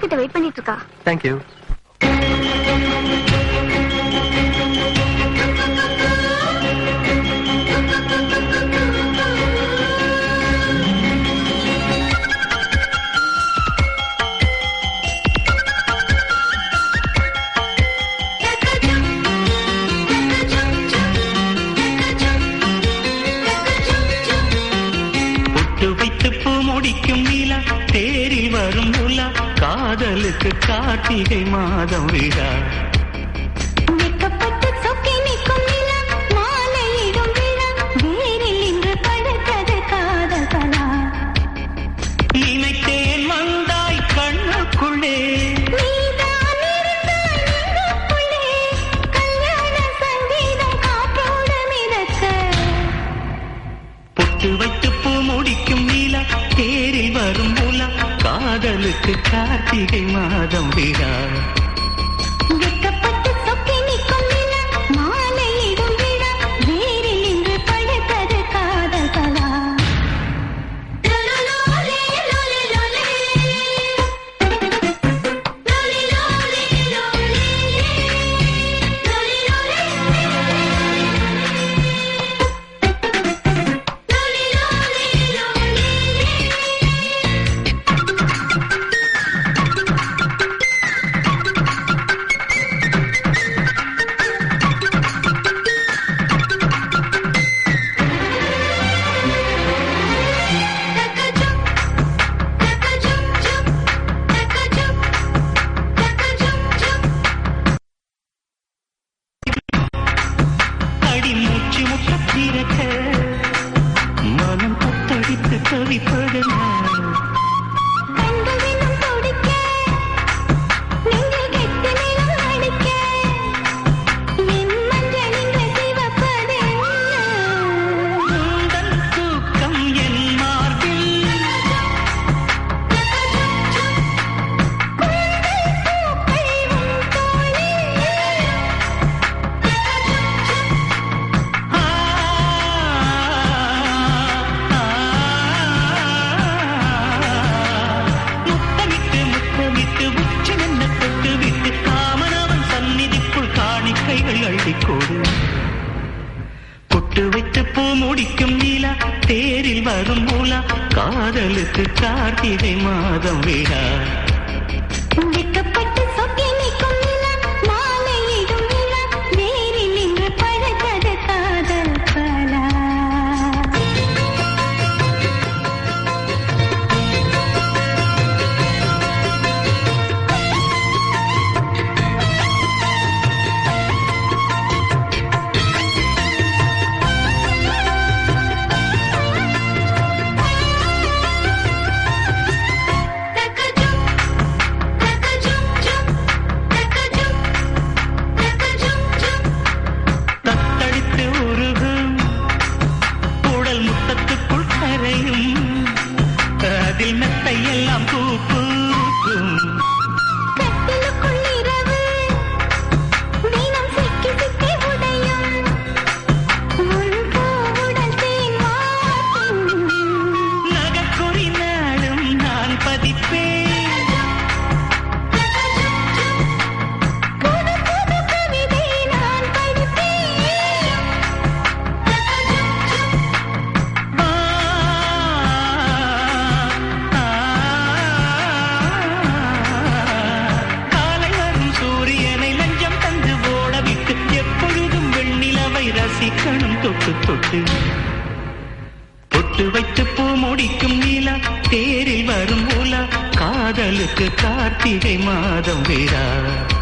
கிட்ட வெயிட் பண்ணிட்டு இருக்கா தேங்க்யூ பொட்டு வைத்து பூ முடிக்கும் நிலா தேரில் வரும் உலா காதலுக்கு கார்த்திகை மாதம் விழா வெட்கப்பட்டு சொக்கி நிற்கும் நிலா மாலையிடும் விழா வேரில் இன்று பழுத்தது காதல் கலா நினைத்தேன் வந்தாய் கண்ணுக்குள்ளே நீதான் இருந்தாய் நெஞ்சுக்குள்ளே கல்யாண சங்கீதம் காற்றோடு மிதக்க பொட்டு வைத்து பூ முடிக்கும் நிலா தேரில் வரும் உலா காதலுக்கு கார்த்திகை மாதம் விழா வெட்கப்பட்டு சொக்கி நிற்கும் நிலா மாலையிடும் விழா வேரில் இன்று பழுத்தது காதல் கலா லோலே லோலே லோலே லோலே லோலே லோலே லோலே லோலே லோலே அடி மூச்சு முட்ட பிறக்க மனம் தத்தடித்து தவிப்பதனால் கண்களிலும் துடிக்க நெஞ்சில் கெட்டு நிலம் அடிக்க என் மஞ்சளின் சிவப்பதென்ன உந்தன் தூக்கம் என் மார்பில் ஆ, முத்தமிட்டு முத்தமிட்டு உச்சி என்ன தொட்டு விட்டு காமனவன் சந்நிதிக்குள் காணிக்கைகள் அள்ளிக்கோடு பொட்டு வைத்து பூ முடிக்கும் நீலா தேரில் வரும் மூலா காதலுக்கு கார்த்திகை மாதம் விழா வெட்கப்பட்டு சொக்கி நிற்கும் நிலா மாலையிடும் நிலா வேரில் இன்று பழுத்தது காதல் கலா தத்தளித்து உருகும் உடல் முத்தத்துக்குள் கரையும் அதில் மெத்தை எல்லாம் பூ பூக்கும் கட்டிலுக்குள் இரவு வீணம் சிக்கி சிக்கி உடையும் உன் பூவுடல் தேன் வார்க்கும் நகக்குறி நாளும் நான் பதிப்பேன் புது புது கவிதை நான் படிப்பேன் ஆ, ஆ, காலை வரும் சூரியனை லஞ்சம் தந்து ஓட விட்டு எப்பொழுதும் வெண்ணிலவை ரசிக்கணும் தொட்டு தொட்டு பொட்டு வைத்து பூ முடிக்கும் நீலா தேரில் வரும் உலா காதலுக்கு கார்த்திகை மாதம் விழா